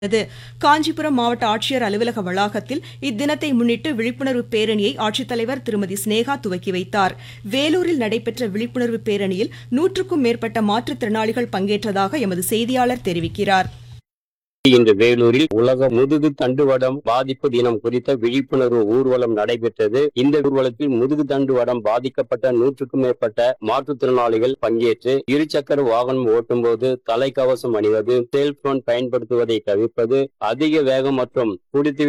உள்ளது. காஞ்சிபுரம் மாவட்ட ஆட்சியர் அலுவலக வளாகத்தில் இத்தினத்தை முன்னிட்டு விழிப்புணர்வு பேரணியை ஆட்சித்தலைவர் திருமதி சினேகா துவக்கி வைத்தார் வேலூரில் நடைபெற்ற விழிப்புணர்வு பேரணியில் நூற்றுக்கும் மேற்பட்ட மாற்றுத்திறனாளிகள் பங்கேற்றதாக எமது செய்தியாளர் தெரிவிக்கிறார் இன்று வேலூரில் உலக முதுகு தண்டுவடம் பாதிப்பு தினம் குறித்த விழிப்புணர்வு ஊர்வலம் நடைபெற்றது இந்த ஊர்வலத்தில் முதுகு தண்டுவடம் பாதிக்கப்பட்ட நூற்றுக்கும் மேற்பட்ட மாற்றுத்திறனாளிகள் பங்கேற்று இருசக்கர வாகனம் ஓட்டும்போது தலைக்கவசம் அணிவது செல்போன் பயன்படுத்துவதை தவிர்ப்பது அதிக வேகம் மற்றும் குடித்து